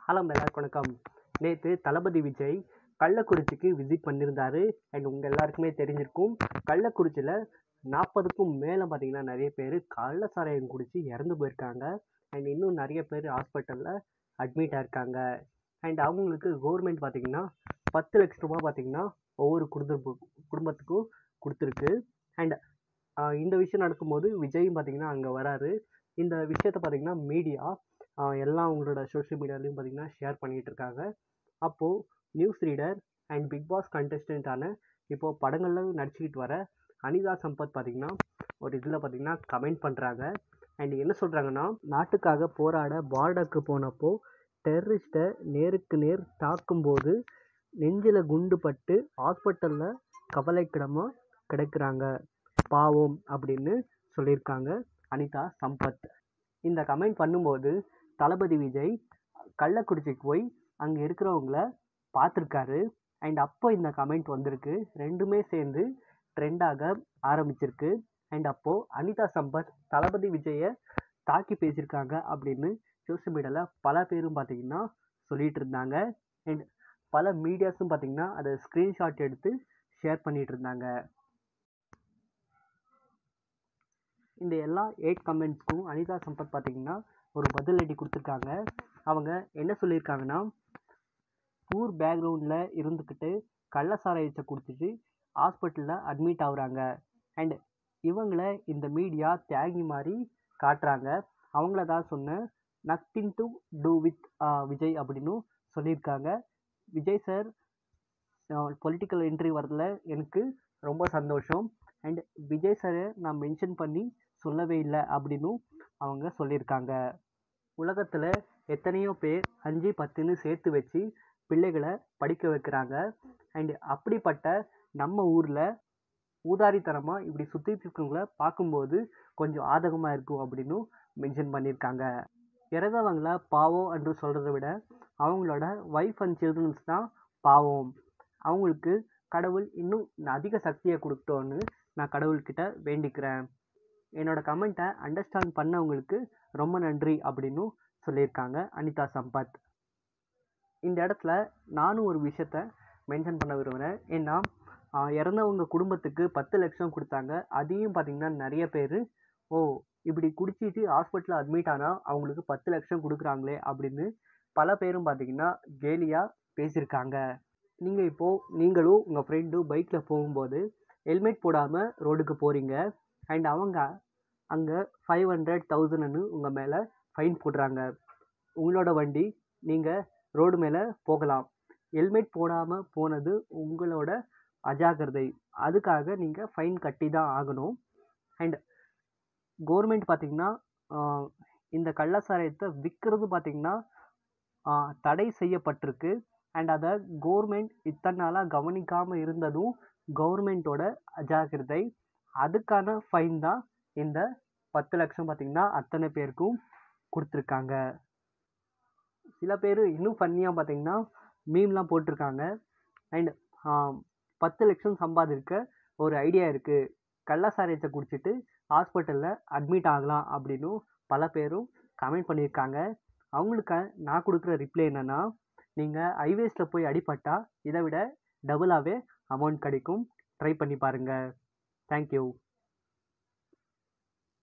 hello எல்லாருக்கும் வணக்கம் நேற்று தளபதி விஜய் கள்ளக்குறிச்சிக்கு விசிட் பண்ணியிருந்தாரு அண்ட் உங்கள் எல்லாருக்குமே தெரிஞ்சிருக்கும் கள்ளக்குறிச்சியில் நாற்பதுக்கும் மேலே பார்த்தீங்கன்னா நிறைய பேர் கள்ள சாராயம் குடித்து இறந்து போயிருக்காங்க அண்ட் இன்னும் நிறைய பேர் ஹாஸ்பிட்டலில் அட்மிட் ஆயிருக்காங்க அண்ட் அவங்களுக்கு கவர்மெண்ட் பார்த்தீங்கன்னா பத்து லட்ச ரூபா பார்த்தீங்கன்னா ஒவ்வொரு குடும்ப குடும்பத்துக்கும் கொடுத்துருக்கு அண்ட் இந்த விஷயம் நடக்கும்போது விஜயும் பார்த்தீங்கன்னா அங்கே வராரு இந்த விஷயத்தை பார்த்தீங்கன்னா மீடியா எல்லாம் அவங்களோட சோஷியல் மீடியாலையும் பார்த்தீங்கன்னா ஷேர் பண்ணிகிட்டு இருக்காங்க அப்போது news reader and big boss கண்டஸ்டண்ட்டான இப்போது படங்களில் நடிச்சுக்கிட்டு வர அனிதா சம்பத் பார்த்தீங்கன்னா ஒரு இதில் பார்த்தீங்கன்னா கமெண்ட் பண்ணுறாங்க அண்ட் என்ன சொல்கிறாங்கன்னா நாட்டுக்காக போராட பார்டருக்கு போனப்போ டெரரிஸ்ட்டை நேருக்கு நேர் தாக்கும்போது நெஞ்சில் குண்டு பட்டு ஹாஸ்பிட்டலில் கவலைக்கிடமாக கிடக்குறாங்க பாவம் அப்படின்னு சொல்லியிருக்காங்க அனிதா சம்பத் இந்த கமெண்ட் பண்ணும்போது தளபதி விஜய் கள்ளக்குறிச்சிக்கு போய் அங்கே இருக்கிறவங்கள பார்த்துருக்காரு அண்ட் அப்போ இந்த கமெண்ட் வந்திருக்கு ரெண்டுமே சேர்ந்து ட்ரெண்டாக ஆரம்பிச்சிருக்கு அண்ட் அப்போது அனிதா சம்பத் தளபதி விஜயை தாக்கி பேசியிருக்காங்க அப்படின்னு சோஷியல் மீடியாவில் பல பேரும் பார்த்தீங்கன்னா சொல்லிகிட்டு இருந்தாங்க அண்ட் பல மீடியாஸும் பார்த்தீங்கன்னா அதை ஸ்க்ரீன்ஷாட் எடுத்து ஷேர் பண்ணிகிட்டு இருந்தாங்க இந்த எல்லா எயிட் கமெண்ட்ஸ்க்கும் அனிதா சம்பத் பார்த்தீங்கன்னா ஒரு பதிலடி கொடுத்துருக்காங்க அவங்க என்ன சொல்லியிருக்காங்கன்னா பூர் பேக்ரவுண்டில் இருந்துக்கிட்டு கள்ள சாராயத்தை குடிச்சிட்டு ஹாஸ்பிட்டலில் அட்மிட் ஆகுறாங்க அண்ட் இவங்களை இந்த மீடியா தியாகி மாதிரி காட்டுறாங்க அவங்கள தான் சொன்ன nothing to do with Vijay அப்படின்னு சொல்லியிருக்காங்க விஜய் சார் பொலிட்டிக்கல் என்ட்ரி வரதில் எனக்கு ரொம்ப சந்தோஷம் அண்ட் விஜய் சாரை நான் மென்ஷன் பண்ணி சொல்லவே இல்லை அப்படின்னும் அவங்க சொல்லியிருக்காங்க உலகத்தில் எத்தனையோ பேர் அஞ்சு பத்துன்னு சேர்த்து வச்சு பிள்ளைகளை படிக்க வைக்கிறாங்க அண்ட் அப்படிப்பட்ட நம்ம ஊரில் ஊதாரித்தனமாக இப்படி சுற்றிட்டு இருக்கவங்கள பார்க்கும்போது கொஞ்சம் ஆதகமாக இருக்கும் அப்படின்னு மென்ஷன் பண்ணியிருக்காங்க இறந்தவங்கள பாவம் என்று சொல்கிறத விட அவங்களோட ஒய்ஃப் அண்ட் சில்ட்ரன்ஸ் தான் பாவம் அவங்களுக்கு கடவுள் இன்னும் அதிக சக்தியை கொடுக்கட்டோன்னு நான் கடவுள்கிட்ட வேண்டிக்கிறேன் என்னோடய கமெண்ட்டை அண்டர்ஸ்டாண்ட் பண்ணவங்களுக்கு ரொம்ப நன்றி அப்படின்னும் சொல்லியிருக்காங்க அனிதா சம்பத் இந்த இடத்துல நானும் ஒரு விஷயத்த மென்ஷன் பண்ண விரும்புகிறேன் ஏன்னா இறந்தவங்க குடும்பத்துக்கு பத்து லட்சம் கொடுத்தாங்க அதையும் பார்த்திங்கன்னா நிறைய பேர் ஓ இப்படி குடிச்சிட்டு ஹாஸ்பிட்டலில் அட்மிட் ஆனால் அவங்களுக்கு பத்து லட்சம் கொடுக்குறாங்களே அப்படின்னு பல பேரும் பார்த்திங்கன்னா கேலியாக பேசியிருக்காங்க நீங்கள் இப்போது நீங்களும் உங்கள் ஃப்ரெண்டும் பைக்கில் போகும்போது ஹெல்மெட் போடாமல் ரோடுக்கு போகிறீங்க அண்ட் அவங்க அங்கே ஃபைவ் ஹண்ட்ரட் தௌசண்ட்னு உங்கள் மேலே ஃபைன் போடுறாங்க உங்களோட வண்டி நீங்கள் ரோடு மேலே போகலாம் ஹெல்மெட் போடாமல் போனது உங்களோட அஜாக்கிரதை அதுக்காக நீங்கள் ஃபைன் கட்டி தான் ஆகணும் அண்ட் கவர்மெண்ட் பார்த்திங்கன்னா இந்த கள்ளசாராயத்தை விற்கிறது பார்த்திங்கன்னா தடை செய்யப்பட்டிருக்கு அண்ட் அதை கவர்மெண்ட் இத்தனை நாளாக கவனிக்காமல் இருந்ததும் கவர்மெண்ட்டோட அஜாக்கிரதை அதுக்கான ஃபைன் தான் இந்த பத்து லட்சம் பார்த்திங்கன்னா அத்தனை பேருக்கும் கொடுத்துருக்காங்க சில பேர் இன்னும் ஃபன்னியாக பார்த்திங்கன்னா மீம்லாம் போட்டிருக்காங்க அண்ட் பத்து லட்சம் சம்பாதிக்க ஒரு ஐடியா இருக்குது கள்ளசாராயத்தை குடிச்சிட்டு ஹாஸ்பிட்டலில் அட்மிட் ஆகலாம் அப்படின்னும் பல பேரும் கமெண்ட் பண்ணியிருக்காங்க அவங்களுக்கு நான் கொடுக்குற ரிப்ளை என்னென்னா நீங்கள் ஹைவேஸில் போய் அடிப்பட்டால் இதை விட டபுளாகவே அமௌண்ட் கிடைக்கும் ட்ரை பண்ணி பாருங்கள் தேங்க்யூ